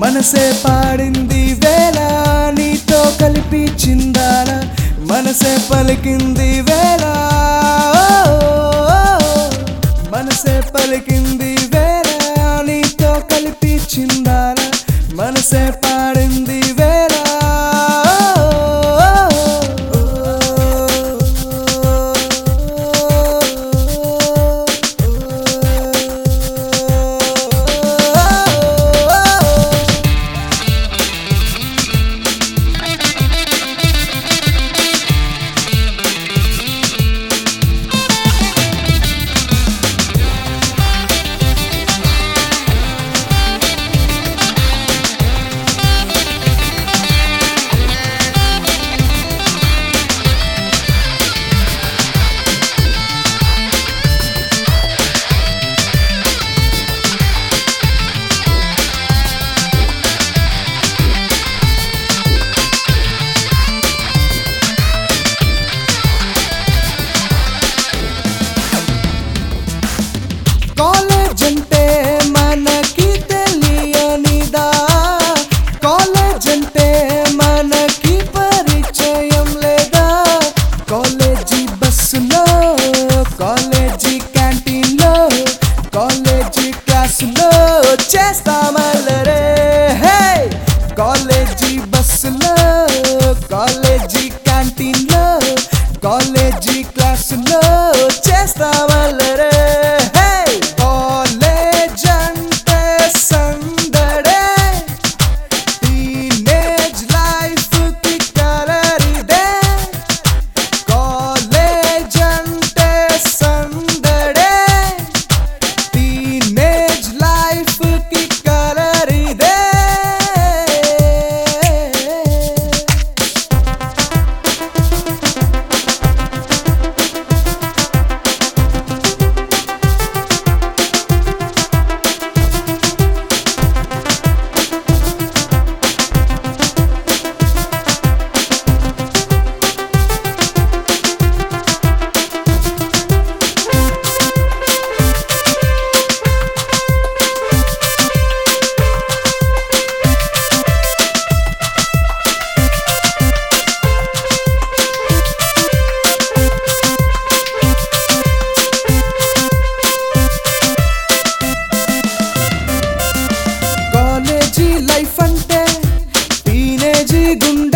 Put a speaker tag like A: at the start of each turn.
A: మనసే పాడింది వేళ నీతో కలిపి చిందాల మనసే పలికింది వేళ మనసే పలికింది వేళ నీతో కలిపి చిందాల మనసే పాడింది వేళ కాలేజ్ అంటే మనకి తెలియనిదా కాలేజ్ అంటే మనకి పరిచయం లేదా కాలేజీ బస్సులో కాలేజీ క్యాంటీన్లో కాలేజీ క్లాసులో చేస్తామల్లరే హే కాలేజీ బస్సులో కాలేజీ క్యాంటీన్లో కాలేజీ క్లాసులో చేస్తామల్లరే హే కాలేజ్ అంటే సందడే టీనేజ్ లైఫ్ కి కలరిదే కాలేజ్ అంటే సందడే టీనేజ్ లైఫ్ కి కలరిదే కాలేజీ లైఫ్ అంటే టీనేజీ గుండె